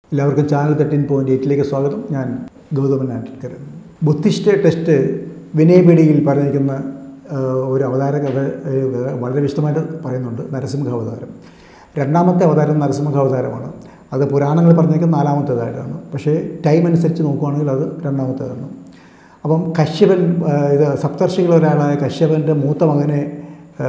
എല്ലാവർക്കും channel thirteen point എയ്റ്റിലേക്ക് സ്വാഗതം ഞാൻ ഗൗതമൻ ആറ്റിൽക്കർ ബുദ്ധിസ്റ്റ് ടെസ്റ്റ് വിനയപീടിയിൽ പറഞ്ഞിരിക്കുന്ന ആ, ഒരു അവതാര കഥ ആ, വളരെ വിശദമായിട്ട് പറയുന്നുണ്ട് നരസിംഹ അവതാരം രണ്ടാമത്തെ അവതാരം നരസിംഹ അവതാരമാണ് അത് പുരാണങ്ങൾ പറഞ്ഞിരിക്കുന്ന നാലാമത്തേതായിട്ടാണ് പക്ഷേ ടൈം അനുസരിച്ച് നോക്കുകയാണെങ്കിൽ അത് രണ്ടാമത്തേതാണ് അപ്പം കശ്യപൻ ആ, ഇത് സപ്തർഷികളൊരാളായ കശ്യപൻ്റെ മൂത്ത മകനെ ആ,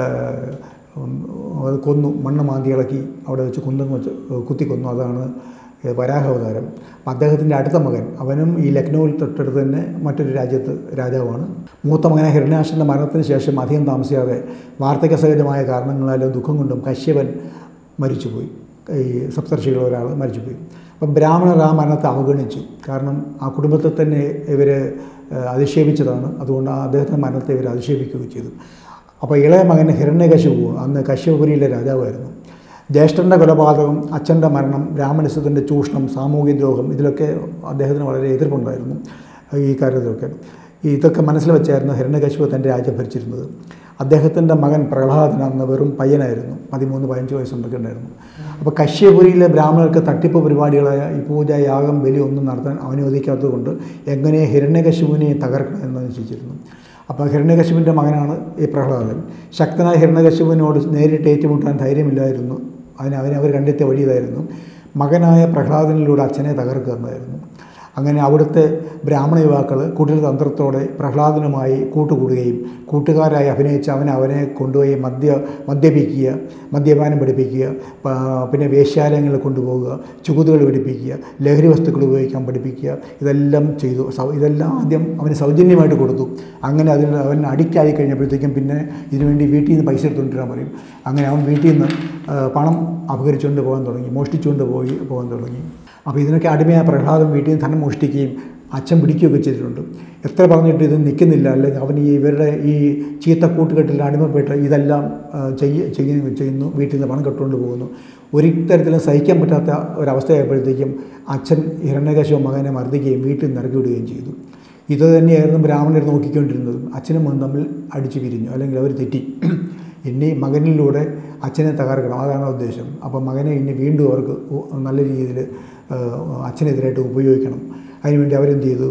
ഉം, അത് കൊന്നു മണ്ണ് മാന്തി ഇളക്കി അവിടെ വെച്ച് കുന്തം വെച്ച് കുത്തി കൊന്നു അതാണ് വരാഹ അവതാരം അപ്പം അദ്ദേഹത്തിൻ്റെ അടുത്ത മകൻ അവനും ഈ ലക്നൗവിൽ തൊട്ടടുത്ത് തന്നെ മറ്റൊരു രാജ്യത്ത് രാജാവാണ് മൂത്ത മകനെ ഹിരണ്യാക്ഷൻ്റെ മരണത്തിന് ശേഷം അധികം താമസിയാതെ വാർദ്ധക്യ സഹജമായ കാരണങ്ങളാലും ദുഃഖം കൊണ്ടും കശ്യപൻ മരിച്ചുപോയി ഈ സപ്തർഷികൾ ഒരാൾ മരിച്ചുപോയി അപ്പം ബ്രാഹ്മണർ ആ മരണത്തെ അവഗണിച്ചു കാരണം ആ കുടുംബത്തെ തന്നെ ഇവർ അധിക്ഷേപിച്ചതാണ് അതുകൊണ്ട് ആ അദ്ദേഹത്തിൻ്റെ മരണത്തെ ഇവർ അധിക്ഷേപിക്കുകയും ചെയ്തു അപ്പോൾ ഇളയ മകൻ ഹിരണ്യകശിപു അന്ന് കശ്യപുരിയിലെ രാജാവായിരുന്നു ജ്യേഷ്ഠൻ്റെ കൊലപാതകം അച്ഛൻ്റെ മരണം ബ്രാഹ്മണിസത്തിൻ്റെ ചൂഷണം സാമൂഹ്യ ദ്രോഹം ഇതിലൊക്കെ അദ്ദേഹത്തിന് വളരെ എതിർപ്പുണ്ടായിരുന്നു ഈ കാര്യത്തിലൊക്കെ ഇതൊക്കെ മനസ്സിൽ വെച്ചായിരുന്നു ഹിരണ്യകശിപു തൻ്റെ രാജ്യം ഭരിച്ചിരുന്നത് അദ്ദേഹത്തിൻ്റെ മകൻ പ്രഹ്ലാദൻ അന്ന് വെറും പയ്യനായിരുന്നു പതിമൂന്ന് പതിനഞ്ച് വയസ്സുണ്ടൊക്കെ ഉണ്ടായിരുന്നു അപ്പോൾ കശ്യപുരിയിലെ ബ്രാഹ്മണർക്ക് തട്ടിപ്പ് പരിപാടികളായ ഈ പൂജ യാഗം ബലി ഒന്നും നടത്താൻ അനുവദിക്കാത്തതുകൊണ്ട് എങ്ങനെ ഹിരണ്യകശിപുവിനെ തകർക്കണം എന്ന് നിശ്ചയിച്ചിരുന്നു അപ്പോൾ ഹിരണ്യകശിപുവിൻ്റെ മകനാണ് ഈ പ്രഹ്ലാദൻ ശക്തനായ ഹിരണ്യകശിപുവിനോട് നേരിട്ട് ഏറ്റുമുട്ടാൻ ധൈര്യമില്ലായിരുന്നു അതിന് അവനെ അവർ കണ്ടെത്തിയ വഴി ഇതായിരുന്നു മകനായ പ്രഹ്ലാദനിലൂടെ അച്ഛനെ തകർക്കുക എന്നതായിരുന്നു അങ്ങനെ അവിടുത്തെ ബ്രാഹ്മണ യുവാക്കൾ കുടിൽ തന്ത്രത്തോടെ പ്രഹ്ലാദനുമായി കൂട്ടുകൂടുകയും കൂട്ടുകാരായി അഭിനയിച്ച് അവൻ അവനെ കൊണ്ടുപോയി മദ്യ മദ്യപിക്കുക മദ്യപാനം പഠിപ്പിക്കുക പ- പിന്നെ വേശ്യാലയങ്ങളിൽ കൊണ്ടുപോകുക ചുകുതുകൾ പഠിപ്പിക്കുക ലഹരി വസ്തുക്കൾ ഉപയോഗിക്കാൻ പഠിപ്പിക്കുക ഇതെല്ലാം ചെയ്തു സൗ- ഇതെല്ലാം ആദ്യം അവന് സൗജന്യമായിട്ട് കൊടുത്തു അങ്ങനെ അതിൽ അവൻ അഡിക്റ്റ് ആയി കഴിഞ്ഞപ്പോഴത്തേക്കും പിന്നെ ഇതിനുവേണ്ടി വീട്ടിൽ നിന്ന് പൈസ എടുത്തുകൊണ്ടിരാൻ പറയും അങ്ങനെ അവൻ വീട്ടിൽ നിന്ന് ആ, പണം അപഹരിച്ചുകൊണ്ട് പോകാൻ തുടങ്ങി മോഷ്ടിച്ചുകൊണ്ട് പോയി പോകാൻ തുടങ്ങി അപ്പോൾ ഇതിനൊക്കെ അടിമയായ പ്രഹ്ലാദം വീട്ടിൽ നിന്ന് ധനം മോഷ്ടിക്കുകയും അച്ഛൻ പിടിക്കുകയൊക്കെ ചെയ്തിട്ടുണ്ട് എത്ര പറഞ്ഞിട്ട് ഇത് നിൽക്കുന്നില്ല അല്ലെങ്കിൽ അവൻ ഈ ഇവരുടെ ഈ ചീത്ത കൂട്ടുകെട്ടിൽ അടിമപ്പെട്ട് ഇതെല്ലാം ആ, ചെയ്യ ചെയ്യുന്നു ചെയ്യുന്നു വീട്ടിൽ നിന്ന് പണം കെട്ടുകൊണ്ട് പോകുന്നു ഒരു തരത്തിലും സഹിക്കാൻ പറ്റാത്ത ഒരവസ്ഥയായപ്പോഴത്തേക്കും അച്ഛൻ ഹിരണ്യകശിവ മകനെ മർദ്ദിക്കുകയും വീട്ടിൽ നിന്ന് ഇറക്കി വിടുകയും ചെയ്തു ഇത് തന്നെയായിരുന്നു ബ്രാഹ്മണർ നോക്കിക്കൊണ്ടിരുന്നത് അച്ഛനും മകനും തമ്മിൽ അടിച്ചു പിരിഞ്ഞു അല്ലെങ്കിൽ അവർ തെറ്റി ഇനി മകനിലൂടെ അച്ഛനെ തകർക്കണം അതാണ് ഉദ്ദേശം അപ്പം മകനെ ഇനി വീണ്ടും അവർക്ക് ഉ- നല്ല രീതിയിൽ അച്ഛനെതിരായിട്ട് ഉപയോഗിക്കണം അതിനുവേണ്ടി അവരെന്ത് ചെയ്തു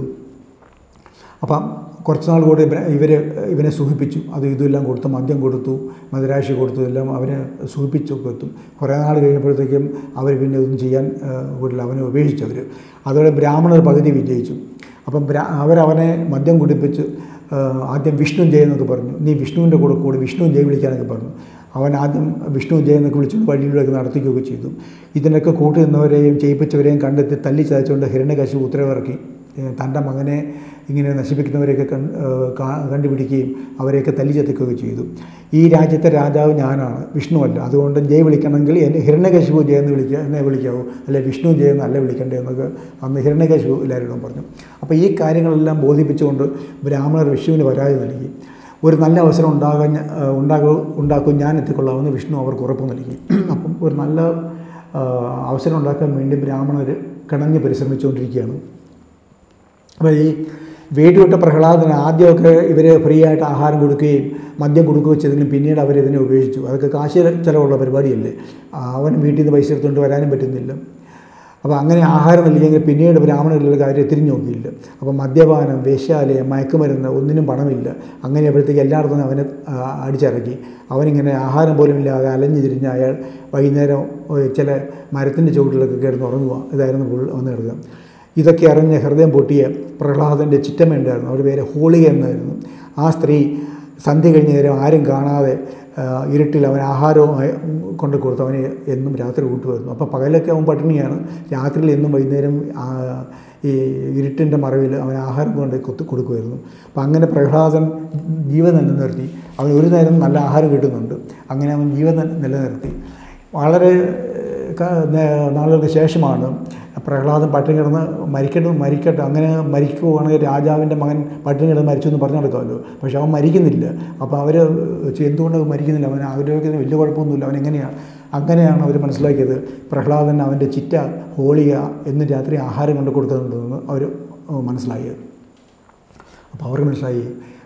അപ്പം കുറച്ച് നാൾ കൂടി ഇവർ ഇവനെ സൂഹിപ്പിച്ചു അത് ഇതെല്ലാം കൊടുത്തു മദ്യം കൊടുത്തു മദരാശി കൊടുത്തു എല്ലാം അവനെ സൂഹിപ്പിച്ചൊക്കെ എത്തും കുറേ നാൾ കഴിഞ്ഞപ്പോഴത്തേക്കും അവർ പിന്നെ ഒന്നും ചെയ്യാൻ കൂടില്ല അവനെ ഉപേക്ഷിച്ചു അവർ അതോടെ ബ്രാഹ്മണർ പകുതി വിജയിച്ചു അപ്പം ബ്രാ അവരവനെ മദ്യം കുടിപ്പിച്ച് ആ, ആദ്യം വിഷ്ണു ജയ എന്നൊക്കെ പറഞ്ഞു നീ വിഷ്ണുവിൻ്റെ കൂടെ കൂടി വിഷ്ണു ജയ വിളിക്കാനൊക്കെ പറഞ്ഞു അവൻ ആദ്യം വിഷ്ണു ജയ എന്നൊക്കെ വിളിച്ചു വഴിയിലൂടെയൊക്കെ നടത്തിക്കുകയൊക്കെ ചെയ്തു ഇതിനൊക്കെ കൂട്ടി നിന്നവരെയും ചെയ്യിപ്പിച്ചവരെയും കണ്ടെത്തി തല്ലി ചതച്ചുകൊണ്ട് ഹിരണ്യകശിപു ഉത്തരവിറക്കി ഏ, തൻ്റെ മകനെ ഇങ്ങനെ നശിപ്പിക്കുന്നവരെയൊക്കെ കൺ ഏ, കാ- കണ്ടുപിടിക്കുകയും അവരെയൊക്കെ തല്ലി ചതക്കുകയൊക്കെ ചെയ്തു ഈ രാജ്യത്തെ രാജാവ് ഞാനാണ് വിഷ്ണുവല്ല അതുകൊണ്ട് ജയ് വിളിക്കണമെങ്കിൽ എന്നെ ഹിരണ്യകശിപു ജയ എന്ന് വിളിക്കുക എന്നെ വിളിക്കാവൂ അല്ലെ വിഷ്ണു ജയ എന്നല്ല വിളിക്കണ്ടേ എന്നൊക്കെ അന്ന് ഹിരണ്യകശിപു എല്ലാവരോടും പറഞ്ഞു അപ്പോൾ ഈ കാര്യങ്ങളെല്ലാം ബോധിപ്പിച്ചുകൊണ്ട് ബ്രാഹ്മണർ വിഷ്ണുവിന് പരാതി നൽകി ഒരു നല്ല അവസരം ഉണ്ടാകാൻ ഉണ്ടാകും ഉണ്ടാക്കും ഞാൻ എത്തിക്കൊള്ളാമെന്ന് വിഷ്ണു അവർക്ക് ഉറപ്പ് നൽകി അപ്പം ഒരു നല്ല ആ, അവസരം ഉണ്ടാക്കാൻ വേണ്ടി ബ്രാഹ്മണർ കിണഞ്ഞ് പരിശ്രമിച്ചുകൊണ്ടിരിക്കുകയാണ് അപ്പോൾ ഈ വേട്ടുവിട്ട പ്രഹ്ലാദന് ആദ്യമൊക്കെ ഇവർ ഫ്രീ ആയിട്ട് ആഹാരം കൊടുക്കുകയും മദ്യം കൊടുക്കുകയും ചെയ്തെങ്കിലും പിന്നീട് അവരിതിനെ ഉപേക്ഷിച്ചു അതൊക്കെ കാശ് ചിലവുള്ള പരിപാടിയല്ലേ ആ, അവൻ വീട്ടിൽ നിന്ന് പൈസ എടുത്തുകൊണ്ട് വരാനും പറ്റുന്നില്ല അപ്പോൾ അങ്ങനെ ആഹാരം നൽകിയെങ്കിൽ പിന്നീട് ബ്രാഹ്മണരുടെ കാര്യം തിരിഞ്ഞു നോക്കിയില്ല അപ്പോൾ മദ്യപാനം വേശ്യാലയം മയക്കുമരുന്ന് ഒന്നിനും പണമില്ല അങ്ങനെ അപ്പോഴത്തേക്ക് എല്ലായിടത്തും അവനെ ആ, അടിച്ചിറക്കി അവനിങ്ങനെ ആഹാരം പോലും ഇല്ലാതെ അലഞ്ഞു തിരിഞ്ഞ് അയാൾ വൈകുന്നേരം ഒരു ചില മരത്തിൻ്റെ ചുവട്ടിലൊക്കെ കിടന്ന് ഉറങ്ങുക ഇതായിരുന്നു പുള്ളി വന്ന് കിടക്കുക ഇതൊക്കെ അറിഞ്ഞ് ഹൃദയം പൊട്ടിയ പ്രഹ്ലാദൻ്റെ ചിറ്റമ്മയുണ്ടായിരുന്നു അവരുടെ പേര് ഹോളിക എന്നായിരുന്നു ആ സ്ത്രീ സന്ധ്യ കഴിഞ്ഞ നേരം ആരും കാണാതെ ആ, ഇരുട്ടിൽ അവൻ ആഹാരവും ആ- കൊണ്ട് കൊടുത്തു അവന് എന്നും രാത്രി കൂട്ടുമായിരുന്നു അപ്പോൾ പകലൊക്കെ അവൻ പട്ടിണിയാണ് രാത്രിയിൽ എന്നും വൈകുന്നേരം ആ, ഈ ഇരുട്ടിൻ്റെ മറവിൽ അവൻ ആഹാരം കൊണ്ട് കൊത്തു കൊടുക്കുമായിരുന്നു അപ്പം അങ്ങനെ പ്രഹ്ലാദൻ ജീവൻ നിലനിർത്തി അവൻ ഒരു നേരം നല്ല ആഹാരം കിട്ടുന്നുണ്ട് അങ്ങനെ അവൻ ജീവൻ നിലനിർത്തി വളരെ ക- നേ- നാളുകൾക്ക് ശേഷമാണ് പ്രഹ്ലാദൻ പട്ടിണി കിടന്ന് മരിക്കട്ടെ മരിക്കട്ടെ അങ്ങനെ മരിക്കുവാണെങ്കിൽ രാജാവിൻ്റെ മകൻ പട്ടിണി കിടന്ന് മരിച്ചു എന്ന് പറഞ്ഞു നടക്കാമല്ലോ പക്ഷെ അവൻ മരിക്കുന്നില്ല അപ്പോൾ അവർ എന്തുകൊണ്ട് മരിക്കുന്നില്ല അവൻ ആരോഗ്യത്തിന് വലിയ കുഴപ്പമൊന്നുമില്ല അവൻ എങ്ങനെയാണ് അങ്ങനെയാണ് അവർ മനസ്സിലാക്കിയത് പ്രഹ്ലാദൻ അവൻ്റെ ചിറ്റ ഹോളിക എന്ന് രാത്രി ആഹാരം കൊണ്ട് കൊടുത്തിട്ടുണ്ടെന്ന് അവർ മനസ്സിലാക്കിയത് അപ്പോൾ അവർക്ക് മനസ്സിലായി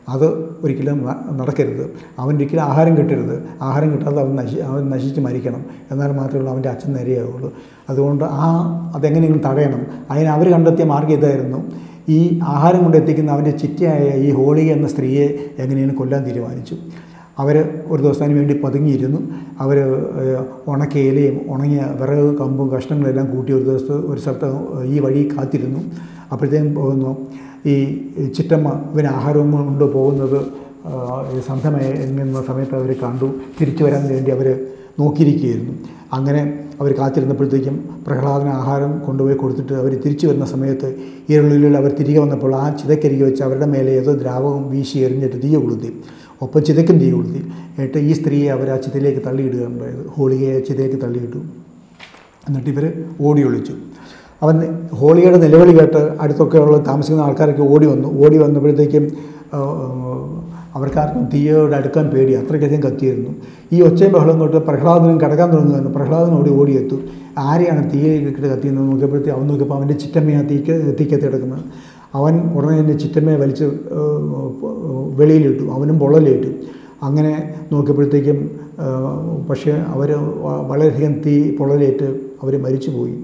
അത് ഒരിക്കലും ന- നടക്കരുത് അവൻ ഒരിക്കലും ആഹാരം കിട്ടരുത് ആഹാരം കിട്ടാതെ അവൻ നശി അവൻ നശിച്ച് മരിക്കണം എന്നാൽ മാത്രമേ ഉള്ളൂ അവൻ്റെ അച്ഛൻ നേരെയാവുള്ളൂ അതുകൊണ്ട് ആ അതെങ്ങനെയെങ്കിലും തടയണം അതിന് അവർ കണ്ടെത്തിയ മാർഗ്ഗം ഇതായിരുന്നു ഈ ആഹാരം കൊണ്ട് എത്തിക്കുന്ന അവൻ്റെ ചിറ്റയായ ഈ ഹോളി എന്ന സ്ത്രീയെ എങ്ങനെയാണ് കൊല്ലാൻ തീരുമാനിച്ചു അവർ ഒരു ദിവസത്തിന് വേണ്ടി പതുങ്ങിയിരുന്നു അവർ ഉണക്കിയ ഇലയും ഉണങ്ങിയ വിറക് കമ്പും കഷ്ണങ്ങളെല്ലാം കൂട്ടി ഒരു ദിവസത്തെ ഒരു സ്ഥലത്ത് ഈ വഴി കാത്തിരുന്നു അപ്പോഴത്തേക്കും പോകുന്നു ഈ ചിറ്റമ്മ ഇവന് ആഹാരവും കൊണ്ട് പോകുന്നത് ആ, ഈ സന്ധ്യമയങ്ങുന്ന സമയത്ത് അവർ കണ്ടു തിരിച്ചു വരാൻ വേണ്ടി അവർ നോക്കിയിരിക്കുകയായിരുന്നു അങ്ങനെ അവർ കാത്തിരുന്നപ്പോഴത്തേക്കും പ്രഹ്ലാദന ആഹാരം കൊണ്ടുപോയി കൊടുത്തിട്ട് അവർ തിരിച്ചു വരുന്ന സമയത്ത് ഇരുളിൽ അവർ തിരികെ വന്നപ്പോൾ ആ ചിതക്കരികെ വെച്ച് അവരുടെ മേലെ ഏതോ ദ്രാവകം വീശി എറിഞ്ഞിട്ട് തീ കൊളുത്തി ഒപ്പം ചിതയ്ക്കും തീ കൊളുത്തി എന്നിട്ട് ഈ സ്ത്രീയെ അവർ ആ ചിതയിലേക്ക് തള്ളിയിടുകയുണ്ടായത് ഹോളികയെ ചിതയിലേക്ക് തള്ളിയിട്ടു എന്നിട്ട് ഇവർ ഓടി ഒളിച്ചു അവൻ ഹോളിയുടെ നിലവിളി കേട്ട് അടുത്തൊക്കെയുള്ള താമസിക്കുന്ന ആൾക്കാരൊക്കെ ഓടി വന്നു ഓടി വന്നപ്പോഴത്തേക്കും ആ, അവർക്കാർക്കും തീയോട് അടുക്കാൻ പേടി അത്രയ്ക്കധികം കത്തിയിരുന്നു ഈ ഒച്ചയും ബഹളം കൊണ്ട് പ്രഹ്ലാദനും കിടക്കാൻ തുടങ്ങുന്നു പ്രഹ്ലാദനും ഓടി ഓടിയെത്തു ആരെയാണ് തീയിലിട്ട് കത്തിയെന്ന് നോക്കിയപ്പോഴത്തേക്ക് അവൻ നോക്കിയപ്പോൾ അവൻ്റെ ചിറ്റമ്മയാണ് തീക്ക് തീക്കത്തി കിടക്കുന്നത് അവൻ ഉടനെ തന്നെ ചിറ്റമ്മയെ വലിച്ച് ആ, വെളിയിലിട്ടു അവനും പൊള്ളലിട്ടു അങ്ങനെ നോക്കിയപ്പോഴത്തേക്കും ആ, പക്ഷേ അവർ വളരെയധികം തീ പൊള്ളലേറ്റ് അവർ മരിച്ചുപോയി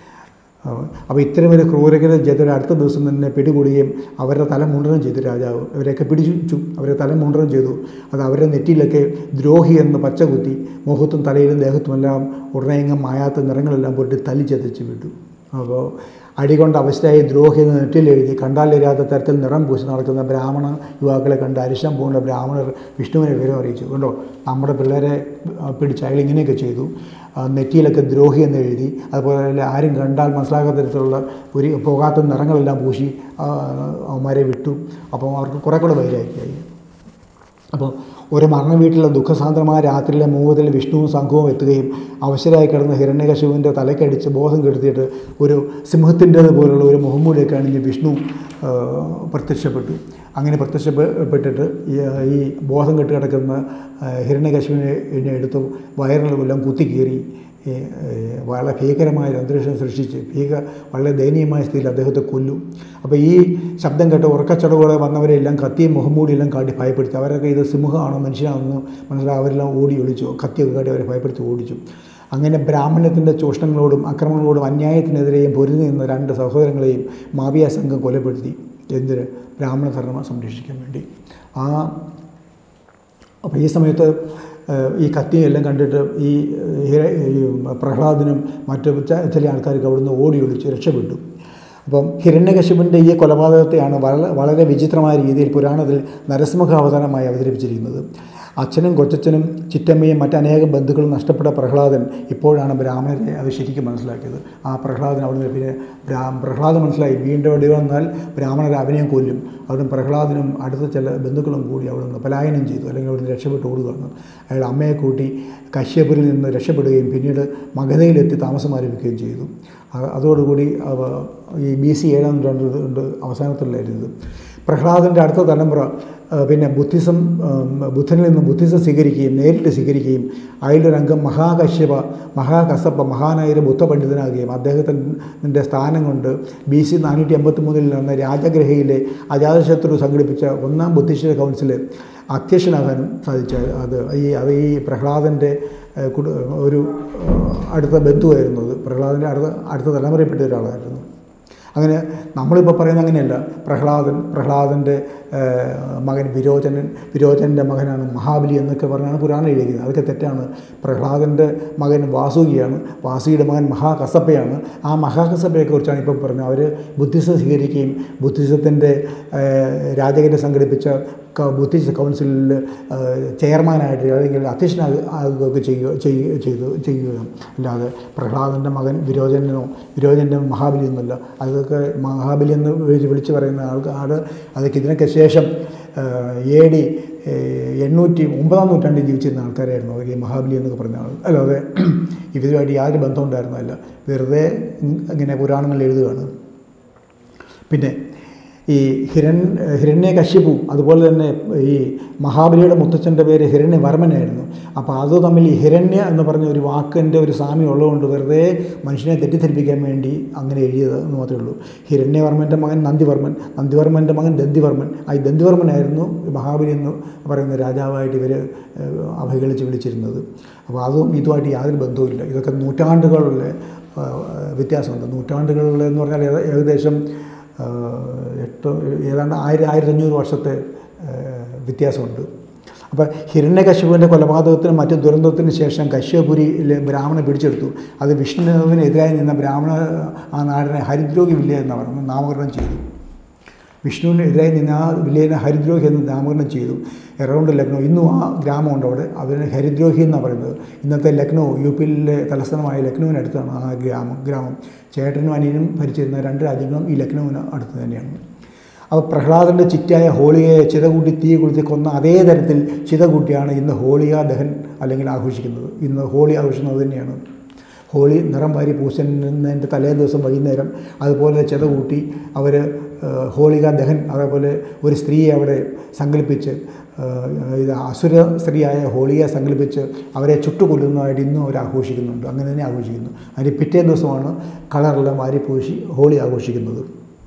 അപ്പോൾ ഇത്തരം ഒരു ക്രൂരകരം ചെയ്ത അടുത്ത ദിവസം തന്നെ പിടികൂടുകയും അവരുടെ തല മുണ്ടനം ചെയ്തു രാജാവ് അവരെയൊക്കെ പിടിച്ചു അവരെ തല മുണ്ടനം ചെയ്തു അത് അവരുടെ നെറ്റിയിലൊക്കെ ദ്രോഹി എന്ന് പച്ച കുത്തി മുഖത്തും തലയിലും ദേഹത്തുമെല്ലാം ഉടനെയെങ്ങും മായാത്ത നിറങ്ങളെല്ലാം പോയിട്ട് തല്ലി ചതച്ച് വിട്ടു അപ്പോൾ അടികൊണ്ട് അവസ്ഥയായി ദ്രോഹി എന്ന് നെറ്റിലെഴുതി കണ്ടാലിരാത്ത തരത്തിൽ നിറം പൂശി നടക്കുന്ന ബ്രാഹ്മണ യുവാക്കളെ കണ്ട് അരിശം പോകുന്ന ബ്രാഹ്മണർ വിഷ്ണുവിനെ വിവരം അറിയിച്ചു കണ്ടോ നമ്മുടെ പിള്ളേരെ ആ, പിടിച്ച് അയാൾ ഇങ്ങനെയൊക്കെ ചെയ്തു ആ, നെറ്റിയിലൊക്കെ ദ്രോഹി എന്ന് എഴുതി അതുപോലെ തന്നെ ആരും കണ്ടാൽ മനസ്സിലാക്കാത്ത തരത്തിലുള്ള ഒരു പോകാത്ത നിറങ്ങളെല്ലാം പൂശി ആ, അവന്മാരെ വിട്ടു അപ്പോൾ അവർക്ക് കുറേ കൂടെ വൈരാഗ്യമായി അപ്പോൾ ഒരു മരണ വീട്ടിലെ ദുഃഖസാന്ദ്രമായ രാത്രിയിലെ മൂവത്തിൽ വിഷ്ണുവും സംഘവും എത്തുകയും അവശരായി കിടന്ന ഹിരണ്യകശുവിൻ്റെ തലക്കടിച്ച് ബോധം കെടുത്തിയിട്ട് ഒരു സിംഹത്തിൻ്റേത് പോലുള്ള ഒരു മുഖംമൂടിയൊക്കെ അണിഞ്ഞ് വിഷ്ണു ആ, പ്രത്യക്ഷപ്പെട്ടു അങ്ങനെ പ്രത്യക്ഷപ്പെട്ടിട്ട് ഈ ഈ ബോധം കെട്ട് കിടക്കുന്ന ആ, ഹിരണ്യകശുവിനെ എന്നെ എടുത്തു വയറിലെല്ലാം കുത്തി കീറി ഈ, ഏ, വളരെ ഭീകരമായ ഒരു അന്തരീക്ഷം സൃഷ്ടിച്ച് ഭീക വളരെ ദയനീയമായ സ്ഥിതിയിൽ അദ്ദേഹത്തെ കൊല്ലും അപ്പോൾ ഈ ശബ്ദം കേട്ട് ഉറക്കച്ചടവോടെ വന്നവരെല്ലാം കത്തിയും മുഖംമൂടിയെല്ലാം കാട്ടി ഭയപ്പെടുത്തി അവരൊക്കെ ഇത് സിംഹമാണോ മനുഷ്യനാണെന്ന് മനസ്സിലായി അവരെല്ലാം ഓടി ഒളിച്ചു കത്തിയൊക്കെ കാട്ടി അവരെ ഭയപ്പെടുത്തി ഓടിച്ചു അങ്ങനെ ബ്രാഹ്മണ്യത്തിൻ്റെ ചൂഷണങ്ങളോടും അക്രമങ്ങളോടും അന്യായത്തിനെതിരെയും പൊരുതി നിന്ന രണ്ട് സഹോദരങ്ങളെയും മാവിയ സംഘം കൊലപ്പെടുത്തി എന്തിന് ബ്രാഹ്മണ ധർമ്മം സംരക്ഷിക്കാൻ വേണ്ടി ആ അപ്പോൾ ഈ സമയത്ത് ഏഹ്, ഈ കത്തിയും എല്ലാം കണ്ടിട്ട് ഈ ഹിര- ഈ പ്രഹ്ലാദനും മറ്റു ച- ചില ആൾക്കാർക്ക് അവിടുന്ന് ഓടി ഒളിച്ച് രക്ഷപ്പെട്ടു അപ്പം ഹിരണ്യകശിപൻ്റെ ഈ കൊലപാതകത്തെയാണ് വളരെ വളരെ വിചിത്രമായ രീതിയിൽ പുരാണത്തിൽ നരസിംഹ അവതാരമായി അവതരിപ്പിച്ചിരിക്കുന്നത് അച്ഛനും കൊച്ചച്ഛനും ചിറ്റമ്മയും മറ്റനേകം ബന്ധുക്കളും നഷ്ടപ്പെട്ട പ്രഹ്ലാദൻ ഇപ്പോഴാണ് ബ്രാഹ്മണരെ അത് ശരിക്കും മനസ്സിലാക്കിയത് ആ പ്രഹ്ലാദൻ അവിടുന്ന് പിന്നെ ബ്രാ പ്രഹ്ലാദൻ മനസ്സിലായി വീണ്ടും അവിടെ വന്നാൽ ബ്രാഹ്മണരെ അവനെയും കൊല്ലും അവിടുന്ന് പ്രഹ്ലാദനും അടുത്ത ചില ബന്ധുക്കളും കൂടി അവിടെ നിന്ന് പലായനം ചെയ്തു അല്ലെങ്കിൽ അവിടുന്ന് രക്ഷപ്പെട്ട് ഓടുകയാണ് അയാൾ അമ്മയെ കൂട്ടി കശ്യപുരിൽ നിന്ന് രക്ഷപ്പെടുകയും പിന്നീട് മഗധയിലെത്തി താമസം ആരംഭിക്കുകയും ചെയ്തു അ- അതോടുകൂടി അവ ഈ ബി സി ഏഴാം നൂറ്റാണ്ട് കൊണ്ട് അവസാനത്തിലായിരുന്നത് പ്രഹ്ലാദൻ്റെ അടുത്ത തലമുറ ആ, പിന്നെ ബുദ്ധിസം ഉം, ബുദ്ധനിൽ നിന്ന് ബുദ്ധിസം സ്വീകരിക്കുകയും നേരിട്ട് സ്വീകരിക്കുകയും അതിലൊരംഗം മഹാകശ്യപ മഹാകസപ്പ മഹാനായൊരു ബുദ്ധ പണ്ഡിതനാകുകയും അദ്ദേഹത്തിൻ്റെ സ്ഥാനം കൊണ്ട് ബി സി നാനൂറ്റി എൺപത്തി മൂന്നിൽ നടന്ന രാജഗ്രഹയിലെ അജാതശത്രു സംഘടിപ്പിച്ച ഒന്നാം ബുദ്ധിസ്റ്റ് കൗൺസിൽ അധ്യക്ഷനാകാനും സാധിച്ച അത് ഈ അത് ഈ പ്രഹ്ലാദൻ്റെ ഏഹ്, കുടു- ഒരു ഏഹ്, അടുത്ത ബന്ധുവായിരുന്നു അത് പ്രഹ്ലാദൻ്റെ അടുത്ത അടുത്ത തലമുറയിൽപ്പെട്ട ഒരാളായിരുന്നു അങ്ങനെ നമ്മളിപ്പോൾ പറയുന്നത് അങ്ങനെയല്ല പ്രഹ്ലാദൻ പ്രഹ്ലാദൻ്റെ ഏഹ്, മകൻ വിരോചനൻ വിരോചനൻ്റെ മകനാണ് മഹാബലി എന്നൊക്കെ പറഞ്ഞാണ് പുരാണം എഴുതിയിരിക്കുന്നത് അതൊക്കെ തെറ്റാണ് പ്രഹ്ലാദൻ്റെ മകൻ വാസുകിയാണ് വാസുകിയുടെ മകൻ മഹാകസപ്പയാണ് ആ മഹാകസപ്പയെക്കുറിച്ചാണ് ഇപ്പോൾ പറഞ്ഞത് അവർ ബുദ്ധിസം സ്വീകരിക്കുകയും ബുദ്ധിസത്തിൻ്റെ രാജകരെ സംഘടിപ്പിച്ച ക- ബുദ്ധിസ്റ്റ് കൗൺസിലിൽ ചെയർമാനായിട്ട് അല്ലെങ്കിൽ അധ്യക്ഷനാകുകയൊക്കെ ചെയ്യുക ചെയ്യുക ചെയ്തു ചെയ്യുക അല്ലാതെ പ്രഹ്ലാദൻ്റെ മകൻ വിരോചനനോ വിരോചൻ്റെ മഹാബലി എന്നല്ല അതൊക്കെ മഹാബലി എന്ന് വിളിച്ച് വിളിച്ച് പറയുന്ന ആൾക്കാർ അതൊക്കെ ഇതിനൊക്കെ ശേഷം എ ഡി എണ്ണൂറ്റി ഒമ്പതാം നൂറ്റാണ്ടിൽ ജീവിച്ചിരുന്ന ആൾക്കാരായിരുന്നു അവർ ഈ മഹാബലി എന്നൊക്കെ പറഞ്ഞ ആൾ അല്ലാതെ ഇവരുമായിട്ട് യാതൊരു ബന്ധം ഉണ്ടായിരുന്നില്ല വെറുതെ ഇങ്ങനെ പുരാണങ്ങൾ എഴുതുകയാണ് പിന്നെ ഈ ഹിരൺ ഹിരണ്യകശ്യപു അതുപോലെ തന്നെ ഈ മഹാബലിയുടെ മുത്തച്ഛൻ്റെ പേര് ഹിരണ്യവർമ്മനായിരുന്നു അപ്പോൾ അത് തമ്മിൽ ഈ ഹിരണ്യ എന്ന് പറഞ്ഞ ഒരു വാക്കിൻ്റെ ഒരു സാമ്യം ഉള്ളതുകൊണ്ട് വെറുതെ മനുഷ്യനെ തെറ്റിദ്ധരിപ്പിക്കാൻ വേണ്ടി അങ്ങനെ എഴുതിയത് എന്ന് മാത്രമേ ഉള്ളൂ ഹിരണ്യവർമ്മൻ്റെ മകൻ നന്ദിവർമ്മൻ നന്ദിവർമ്മൻ്റെ മകൻ ദന്തിവർമ്മൻ ആ ഈ ദന്തിവർമ്മനായിരുന്നു മഹാബലി എന്ന് പറയുന്ന രാജാവായിട്ട് ഇവർ അവഹേളിച്ച് വിളിച്ചിരുന്നത് അപ്പോൾ അതും ഇതുമായിട്ട് യാതൊരു ബന്ധവുമില്ല ഇതൊക്കെ നൂറ്റാണ്ടുകളുടെ ആ, വ്യത്യാസമുണ്ട് നൂറ്റാണ്ടുകളിൽ എന്ന് പറഞ്ഞാൽ ഏക- ഏകദേശം ആ, എട്ട് ഏതാണ്ട് ആയിരം ആയിരത്തി അഞ്ഞൂറ് വർഷത്തെ ആ, വ്യത്യാസമുണ്ട് അപ്പോൾ ഹിരണ്യകശ്യപുവിൻ്റെ കൊലപാതകത്തിനും മറ്റു ദുരന്തത്തിനും ശേഷം കശ്യപുരിയിലെ ബ്രാഹ്മണനെ പിടിച്ചെടുത്തു അത് വിഷ്ണുവിനെതിരായി നിന്ന ബ്രാഹ്മണ ആ നാടിനെ ഹരിദ്രോഗി വില്ലേജ് എന്ന് പറഞ്ഞു നാമകരണം ചെയ്തു വിഷ്ണുവിനെതിരായി നിന്ന് ആ വില്ലേജിനെ ഹരിദ്രോഹി എന്ന് നാമകരണം ചെയ്തു എറൗണ്ട് ലക്നൗ ഇന്നും ആ ഗ്രാമമുണ്ട് അവിടെ അതിന് ഹരിദ്രോഹി എന്നാണ് പറയുന്നത് ഇന്നത്തെ ലക്നൗ യു പിയിലെ തലസ്ഥാനമായ ലക്നൗവിനടുത്താണ് ആ ഗ്രാമം ഗ്രാമം ചേട്ടനും അനിയനും ഭരിച്ചിരുന്ന രണ്ട് രാജ്യങ്ങളും ഈ ലക്നൗവിന് അടുത്ത് തന്നെയാണ് അപ്പോൾ പ്രഹ്ലാദൻ്റെ ചിറ്റായ ഹോളികയെ ചിതകൂട്ടി തീ കൊളുത്തി കൊന്ന അതേ തരത്തിൽ ചിതകൂട്ടിയാണ് ഇന്ന് ഹോളിക ദഹൻ അല്ലെങ്കിൽ ആഘോഷിക്കുന്നത് ഇന്ന് ഹോളി ആഘോഷിക്കുന്നത് തന്നെയാണ് ഹോളി നിറം വാരി പൂശുന്നതിൻ്റെ തലേ ദിവസം വൈകുന്നേരം അതുപോലെ ചെത കൂട്ടി അവർ ഹോളിക ദഹൻ അതേപോലെ ഒരു സ്ത്രീയെ അവിടെ സങ്കല്പിച്ച് ആ, ഇത് അസുര സ്ത്രീയായ ഹോളിയെ സങ്കല്പിച്ച് അവരെ ചുട്ടുകൊല്ലുന്നതായിട്ട് ഇന്നും അവർ ആഘോഷിക്കുന്നുണ്ട് അങ്ങനെ തന്നെ ആഘോഷിക്കുന്നു അതിന് പിറ്റേ ദിവസമാണ് കളറെല്ലാം വാരി പൂശി ഹോളി ആഘോഷിക്കുന്നത്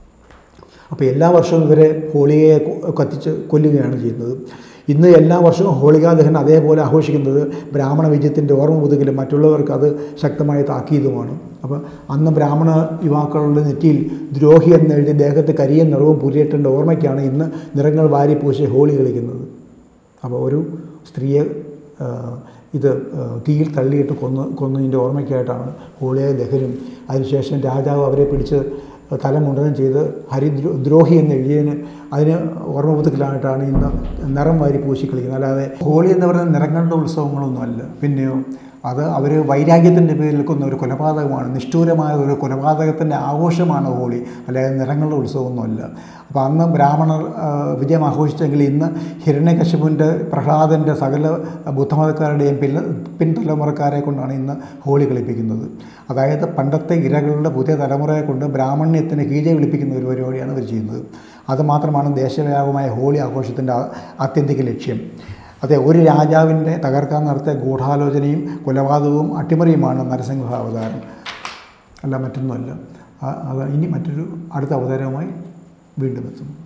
അപ്പോൾ എല്ലാ വർഷവും ഇവരെ ഹോളിയെ കൊ- കത്തിച്ച് കൊല്ലുകയാണ് ചെയ്യുന്നത് ഇന്ന് എല്ലാ വർഷവും ഹോളികാ ദഹൻ അതേപോലെ ആഘോഷിക്കുന്നത് ബ്രാഹ്മണ വിജയത്തിൻ്റെ ഓർമ്മ പുതുകിലും മറ്റുള്ളവർക്ക് അത് ശക്തമായ താക്കീതുമാണ് അപ്പോൾ അന്ന് ബ്രാഹ്മണ യുവാക്കളുടെ നെറ്റിയിൽ ദ്രോഹി എന്നെഴുതി ദേഹത്ത് കരിയും നിറവും പുരിയേറ്റേണ്ട ഓർമ്മയ്ക്കാണ് ഇന്ന് നിറങ്ങൾ വാരി പൂശി ഹോളി കളിക്കുന്നത് അപ്പോൾ ഒരു സ്ത്രീയെ ആ, ഇത് ആ, തീയിൽ തള്ളിയിട്ട് കൊന്ന് കൊന്നതിൻ്റെ ഓർമ്മയ്ക്കായിട്ടാണ് ഹോളിയെ ദഹനും അതിനുശേഷം രാജാവ് അവരെ പിടിച്ച് തല മുണ്ടനം ചെയ്ത് ഹരിദ്രോ ദ്രോഹി എന്ന് എഴുതിയതിന് അതിന് ഓർമ്മ പുതുക്കലായിട്ടാണ് ഇന്ന് നിറം വാരി പൂശി കളിക്കുന്നത് അല്ലാതെ ഹോളി എന്ന് പറയുന്ന നിറങ്ങളുടെ ഉത്സവങ്ങളൊന്നും അല്ല പിന്നെയോ അത് അവർ വൈരാഗ്യത്തിൻ്റെ പേരിൽ കൊന്ന ഒരു കൊലപാതകമാണ് നിഷ്ഠൂരമായ ഒരു കൊലപാതകത്തിൻ്റെ ആഘോഷമാണ് ഹോളി അല്ലാതെ നിറങ്ങളുടെ ഉത്സവമൊന്നുമല്ല അപ്പോൾ അന്ന് ബ്രാഹ്മണർ ആ, വിജയം ആഘോഷിച്ചെങ്കിൽ ഇന്ന് ഹിരണ്യകശിപുവിൻ്റെ പ്രഹ്ലാദൻ്റെ സകല ബുദ്ധമതക്കാരുടെയും പിന്ന പിൻതലമുറക്കാരെ കൊണ്ടാണ് ഇന്ന് ഹോളി കളിപ്പിക്കുന്നത് അതായത് പണ്ടത്തെ ഇരകളുടെ പുതിയ തലമുറയെ കൊണ്ട് ബ്രാഹ്മണ്യത്തിന് കീഴെ വിളിപ്പിക്കുന്ന ഒരു പരിപാടിയാണ് ഇവർ ചെയ്യുന്നത് അത് മാത്രമാണ് ദേശവ്യാപകമായ ഹോളി ആഘോഷത്തിൻ്റെ ആ- ആത്യന്തിക ലക്ഷ്യം അതെ ഒരു രാജാവിൻ്റെ തകർക്കാൻ നടത്തിയ ഗൂഢാലോചനയും കൊലപാതകവും അട്ടിമറിയുമാണ് നരസിംഹ അവതാരം അല്ല മറ്റൊന്നുമല്ല ആ- അത് ഇനി മറ്റൊരു അടുത്ത അവതാരവുമായി വീണ്ടും എത്തും